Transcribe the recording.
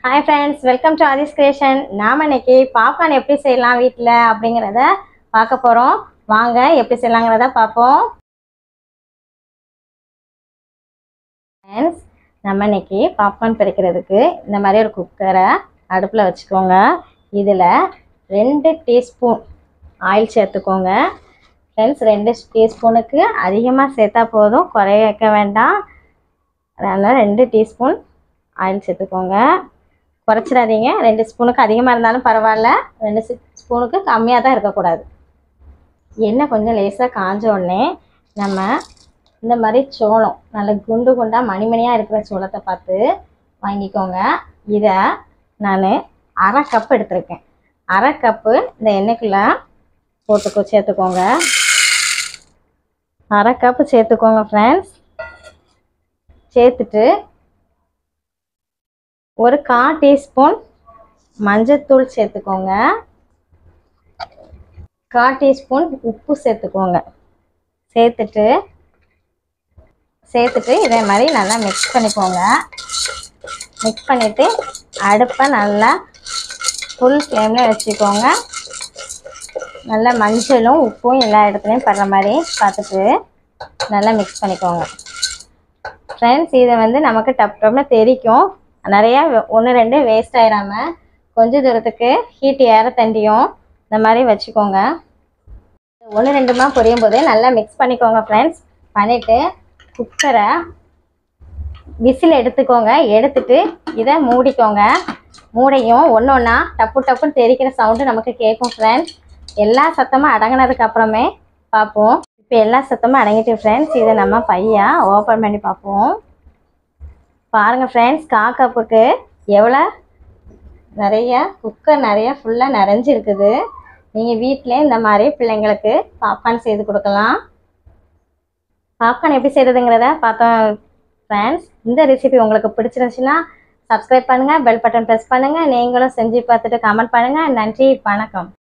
hi friends welcome to Aadhi's creation நாம் இன்னைக்கு popcorn எப்படி செய்யலாம் வீட்டில் அப்படிங்கிறத பார்க்க போகிறோம் வாங்க எப்படி செய்யலாங்கிறத பார்ப்போம் ஃப்ரெண்ட்ஸ் நம்ம இன்னைக்கு பாப்கார்ன் பிரிக்கிறதுக்கு இந்த மாதிரி ஒரு குக்கரை அடுப்பில் வச்சுக்கோங்க இதில் ரெண்டு டீஸ்பூன் ஆயில் சேர்த்துக்கோங்க ஃப்ரெண்ட்ஸ் ரெண்டு டீஸ்பூனுக்கு அதிகமாக சேர்த்தா போதும் குறைய வைக்க வேண்டாம் அதனால் ரெண்டு டீஸ்பூன் ஆயில் சேர்த்துக்கோங்க குறைச்சிடாதீங்க ரெண்டு ஸ்பூனுக்கு அதிகமாக இருந்தாலும் பரவாயில்ல ரெண்டு ஸ்பூனுக்கு கம்மியாக தான் இருக்கக்கூடாது எண்ணெய் கொஞ்சம் லேசாக காஞ்ச உடனே நம்ம இந்த மாதிரி சோளம் நல்ல குண்டு குண்டாக மணிமணியாக இருக்கிற சோளத்தை பார்த்து வாங்கிக்கோங்க இதை நான் அரை கப் எடுத்திருக்கேன் அரை கப்பு இந்த எண்ணெய்க்குள்ளே போட்டுக்கோ சேர்த்துக்கோங்க அரை கப்பு சேர்த்துக்கோங்க ஃப்ரெண்ட்ஸ் சேர்த்துட்டு ஒரு கா டீஸ்பூன் மஞ்சத்தூள் சேர்த்துக்கோங்க கா டீஸ்பூன் உப்பு சேர்த்துக்கோங்க சேர்த்துட்டு சேர்த்துட்டு இதே மாதிரி நல்லா மிக்ஸ் பண்ணிக்கோங்க மிக்ஸ் பண்ணிவிட்டு அடுப்பை நல்லா ஃபுல் ஃப்ளேமில் வச்சுக்கோங்க நல்லா மஞ்சளும் உப்பும் எல்லா இடத்துலையும் படுற மாதிரி பார்த்துட்டு நல்லா மிக்ஸ் பண்ணிக்கோங்க ஃப்ரெண்ட்ஸ் இதை வந்து நமக்கு டப் டப்னு தெரிக்கும் நிறையா ஒன்று ரெண்டு வேஸ்ட் ஆயிடாமல் கொஞ்ச தூரத்துக்கு ஹீட் ஏற தண்டியும் இந்த மாதிரி வச்சுக்கோங்க ஒன்று ரெண்டுமா பொரியும் போதே நல்லா மிக்ஸ் பண்ணிக்கோங்க ஃப்ரெண்ட்ஸ் பண்ணிவிட்டு குக்கரை விசில் எடுத்துக்கோங்க எடுத்துட்டு இதை மூடிக்கோங்க மூடையும் ஒன்று ஒன்றா டப்பு டப்புன்னு தெரிக்கிற சவுண்டு நமக்கு கேட்கும் ஃப்ரெண்ட்ஸ் எல்லா சத்தமும் அடங்கினதுக்கு அப்புறமே பார்ப்போம் இப்போ எல்லா சத்தமும் அடங்கிட்டு ஃப்ரெண்ட்ஸ் இதை நம்ம பையா ஓப்பன் பண்ணி பார்ப்போம் பாருங்கள் ஃப்ரெண்ட்ஸ் கா கப்புக்கு எவ்வளோ நிறைய குக்கர் நிறைய ஃபுல்லாக நிறைஞ்சிருக்குது நீங்கள் வீட்டிலே இந்த மாதிரி பிள்ளைங்களுக்கு பாப்கார்ன் செய்து கொடுக்கலாம் பாப்கார்ன் எப்படி செய்கிறதுங்கிறத பார்த்தோம் ஃப்ரெண்ட்ஸ் இந்த ரெசிபி உங்களுக்கு பிடிச்சிருந்துச்சுன்னா சப்ஸ்கிரைப் பண்ணுங்கள் பெல் பட்டன் ப்ரெஸ் பண்ணுங்கள் நீங்களும் செஞ்சு பார்த்துட்டு கமெண்ட் பண்ணுங்கள் நன்றி வணக்கம்